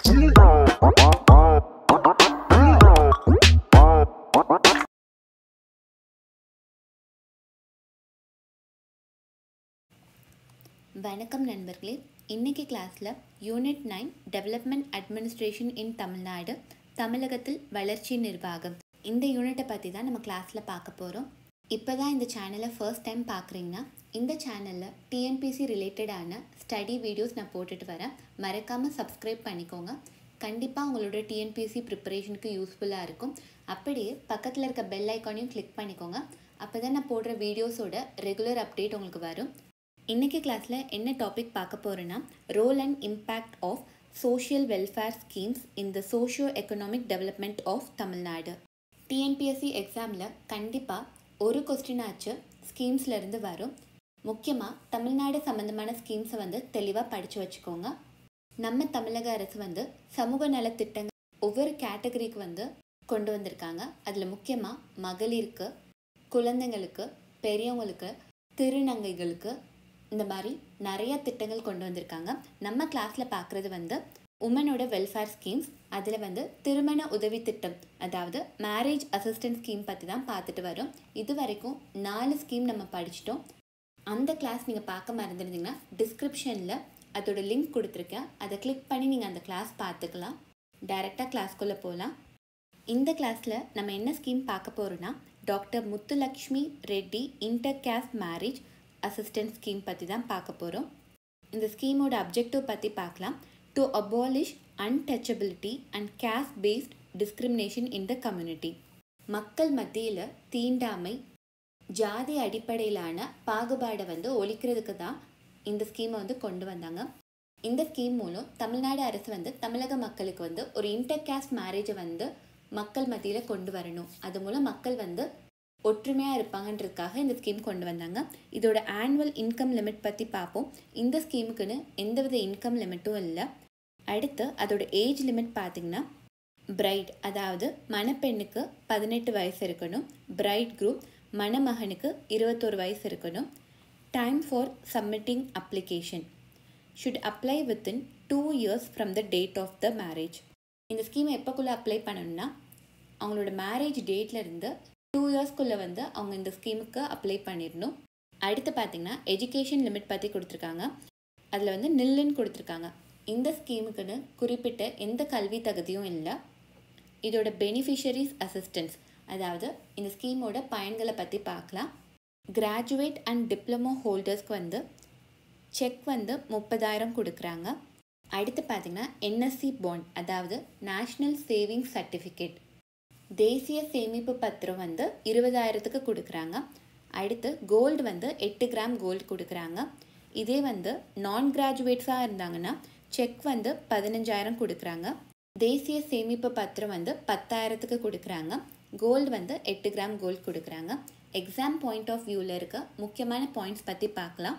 வணக்கம் நண்பர்களே இன்னைக்கு கிளாஸில் unit nine development administration in Tamil Nadu தமிழகத்தில் வளர்ச்சி நிர்வாகம் இந்த யூனிட்டை பற்றி தான் நம்ம கிளாஸில் பார்க்க போகிறோம் இப்போ தான் இந்த சேனலை ஃபர்ஸ்ட் டைம் பார்க்குறீங்கன்னா இந்த சேனலில் டிஎன்பிசி ரிலேட்டடான ஸ்டடி வீடியோஸ் நான் போட்டுட்டு வரேன் மறக்காமல் சப்ஸ்கிரைப் பண்ணிக்கோங்க கண்டிப்பாக உங்களோட டிஎன்பிசி ப்ரிப்பரேஷனுக்கு யூஸ்ஃபுல்லாக இருக்கும் அப்படியே பக்கத்தில் இருக்க பெல் ஐக்கானையும் கிளிக் பண்ணிக்கோங்க அப்போ தான் நான் போடுற வீடியோஸோட ரெகுலர் அப்டேட் உங்களுக்கு வரும் இன்றைக்கி கிளாஸில் என்ன டாபிக் பார்க்க போகிறேன்னா role and impact of social welfare schemes in the socio economic development of Tamil Nadu TNPSC எக்ஸாமில் கண்டிப்பாக ஒரு கொஸ்டின் ஆச்சு ஸ்கீம்ஸ்லேருந்து வரும் முக்கியமாக தமிழ்நாடு சம்மந்தமான ஸ்கீம்ஸை வந்து தெளிவாக படித்து வச்சுக்கோங்க நம்ம தமிழக அரசு வந்து சமூக நலத்திட்டங்கள் ஒவ்வொரு கேட்டகரிக்கு வந்து கொண்டு வந்திருக்காங்க அதில் முக்கியமாக மகளிருக்கு குழந்தைங்களுக்கு பெரியவங்களுக்கு திருநங்கைகளுக்கு இந்த மாதிரி நிறைய திட்டங்கள் கொண்டு வந்திருக்காங்க நம்ம கிளாஸில் பார்க்குறது வந்து உமனோட வெல்ஃபேர் ஸ்கீம்ஸ் அதில் வந்து திருமண உதவி திட்டம் அதாவது மேரேஜ் அசிஸ்டன்ட் ஸ்கீம் பற்றி தான் பார்த்துட்டு வரோம் இது வரைக்கும் நாலு ஸ்கீம் நம்ம படிச்சிட்டோம் அந்த கிளாஸ் நீங்கள் பார்க்க மறந்துருந்தீங்கன்னா டிஸ்கிரிப்ஷனில் அதோட லிங்க் கொடுத்துருக்கேன் அதை கிளிக் பண்ணி நீங்கள் அந்த கிளாஸ் பார்த்துக்கலாம் டைரெக்டாக கிளாஸ்க்குள்ளே போகலாம் இந்த கிளாஸில் நம்ம என்ன ஸ்கீம் பார்க்க போகிறோன்னா doctor Muthulakshmi Reddy inter caste marriage assistant scheme பற்றி தான் பார்க்க போகிறோம் இந்த ஸ்கீமோட அப்ஜெக்டிவ் பற்றி பார்க்கலாம் to abolish untouchability and caste based discrimination in the community மக்கள் மத்தியில் தீண்டாமை ஜாதி அடிப்படையிலான பாகுபாடை வந்து ஒழிக்கிறதுக்கு தான் இந்த ஸ்கீமை வந்து கொண்டு வந்தாங்க இந்த ஸ்கீம் மூலம் தமிழ்நாடு அரசு வந்து தமிழக மக்களுக்கு வந்து ஒரு இன்டர் கேஸ்ட் மேரேஜை வந்து மக்கள் மத்தியில் கொண்டு வரணும் அது மூலம் மக்கள் வந்து ஒற்றுமையாக இருப்பாங்கன்றதுக்காக இந்த ஸ்கீம் கொண்டு வந்தாங்க இதோட ஆனுவல் இன்கம் லிமிட் பற்றி பார்ப்போம் இந்த ஸ்கீமுக்குன்னு எந்தவித இன்கம் லிமிட்டும் இல்லை அடுத்து அதோட ஏஜ் லிமிட் பார்த்திங்கன்னா பிரைட் அதாவது மணப்பெண்ணுக்கு பதினெட்டு வயசு இருக்கணும் பிரைட் குரூப் மணமகனுக்கு இருபத்தோரு வயசு இருக்கணும் time for submitting application should apply within two years from the date of the marriage இந்த ஸ்கீமை எப்போக்குள்ளே அப்ளை பண்ணணும்னா அவங்களோட மேரேஜ் டேட்லேருந்து டூ இயர்ஸ்க்குள்ளே வந்து அவங்க இந்த ஸ்கீமுக்கு அப்ளை பண்ணிடணும் அடுத்து பார்த்திங்கன்னா எஜுகேஷன் லிமிட் பற்றி கொடுத்துருக்காங்க அதில் வந்து நில்லுன்னு கொடுத்துருக்காங்க இந்த ஸ்கீமுக்குன்னு குறிப்பிட்ட எந்த கல்வி தகுதியும் இல்லை இதோட பெனிஃபிஷரிஸ் அசிஸ்டன்ஸ் அதாவது இந்த ஸ்கீமோட பயன்களை பற்றி பார்க்கலாம் கிராஜுவேட் அண்ட் டிப்ளமோ ஹோல்டர்ஸ்க்கு வந்து செக் வந்து முப்பதாயிரம் கொடுக்குறாங்க அடுத்து பார்த்திங்கன்னா என்எஸ்சி பாண்ட் அதாவது நேஷ்னல் சேவிங்ஸ் சர்டிஃபிகேட் தேசிய சேமிப்பு பத்திரம் வந்து இருபதாயிரத்துக்கு கொடுக்குறாங்க அடுத்து கோல்டு வந்து எட்டு கிராம் கோல்டு கொடுக்குறாங்க இதே வந்து நான் கிராஜுவேட்ஸாக இருந்தாங்கன்னா செக் வந்து பதினஞ்சாயிரம் கொடுக்குறாங்க தேசிய சேமிப்பு பத்திரம் வந்து பத்தாயிரத்துக்கு கொடுக்குறாங்க கோல்டு வந்து எட்டு கிராம் கோல்டு கொடுக்குறாங்க எக்ஸாம் பாயிண்ட் ஆஃப் வியூவில் இருக்க முக்கியமான பாயிண்ட்ஸ் பற்றி பார்க்கலாம்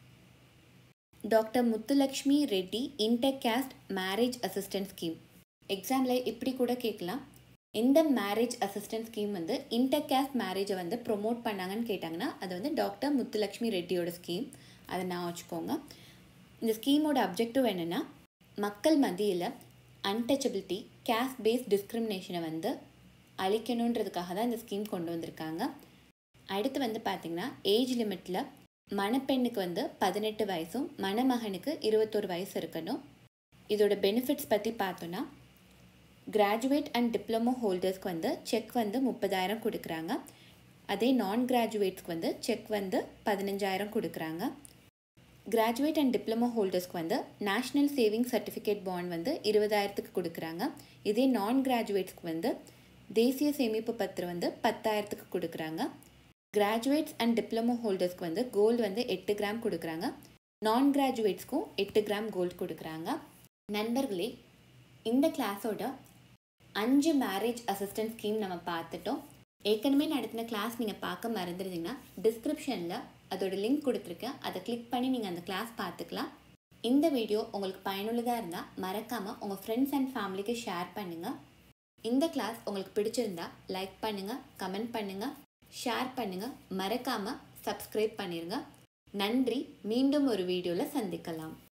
doctor Muthulakshmi Reddy inter caste marriage assistant scheme எக்ஸாமில் இப்படி கூட கேட்கலாம் எந்த மேரேஜ் அசிஸ்டன்ட் ஸ்கீம் வந்து இன்டர் கேஸ்ட் மேரேஜை வந்து ப்ரொமோட் பண்ணாங்கன்னு கேட்டாங்கன்னா அது வந்து டாக்டர் முத்துலக்ஷ்மி ரெட்டியோட ஸ்கீம் அதை நான் வச்சுக்கோங்க இந்த ஸ்கீமோட அப்ஜெக்டிவ் என்னென்னா மக்கள் மத்தியில் அன்டச்சபிலிட்டி கேஸ்ட் பேஸ்ட் டிஸ்கிரிமினேஷனை வந்து அழிக்கணுன்றதுக்காக தான் இந்த ஸ்கீம் கொண்டு வந்திருக்காங்க அடுத்து வந்து பார்த்திங்கன்னா ஏஜ் லிமிட்டில் மணப்பெண்ணுக்கு வந்து பதினெட்டு வயசும் மணமகனுக்கு இருபத்தோரு வயசு இருக்கணும் இதோட பெனிஃபிட்ஸ் பற்றி பார்த்தோன்னா கிராஜுவேட் அண்ட் டிப்ளமோ ஹோல்டர்ஸ்க்கு வந்து செக் வந்து முப்பதாயிரம் கொடுக்குறாங்க அதே நான் கிராஜுவேட்ஸ்க்கு வந்து செக் வந்து பதினஞ்சாயிரம் கொடுக்குறாங்க கிராஜுவேட் அண்ட் டிப்ளமோ ஹோல்டர்ஸ்க்கு வந்து நேஷ்னல் சேவிங் சர்டிஃபிகேட் பாண்ட் வந்து இருபதாயிரத்துக்கு கொடுக்குறாங்க இதே நான் கிராஜுவேட்ஸ்க்கு வந்து தேசிய சேமிப்பு பத்திரம் வந்து பத்தாயிரத்துக்கு கொடுக்குறாங்க கிராஜுவேட்ஸ் அண்ட் டிப்ளமோ ஹோல்டர்ஸ்க்கு வந்து கோல்டு வந்து எட்டு கிராம் கொடுக்குறாங்க நான் கிராஜுவேட்ஸ்க்கும் எட்டு கிராம் கோல்டு கொடுக்குறாங்க நண்பர்களே இந்த கிளாஸோட அஞ்சு மேரேஜ் அசிஸ்டன்ட் ஸ்கீம் நம்ம பார்த்துட்டோம் ஏற்கனவே நடத்தின கிளாஸ் நீங்கள் பார்க்க மறந்துருந்தீங்கன்னா டிஸ்கிரிப்ஷனில் அதோட லிங்க் கொடுத்துருக்கேன் அதை கிளிக் பண்ணி நீங்கள் அந்த கிளாஸ் பார்த்துக்கலாம் இந்த வீடியோ உங்களுக்கு பயனுள்ளதாக இருந்தால் மறக்காமல் உங்கள் ஃப்ரெண்ட்ஸ் அண்ட் ஃபேமிலிக்கு ஷேர் பண்ணுங்கள் இந்த கிளாஸ் உங்களுக்கு பிடிச்சிருந்தா லைக் பண்ணுங்கள் கமெண்ட் பண்ணுங்கள் ஷேர் பண்ணுங்கள் மறக்காமல் சப்ஸ்கிரைப் பண்ணிடுங்க நன்றி மீண்டும் ஒரு வீடியோவில் சந்திக்கலாம்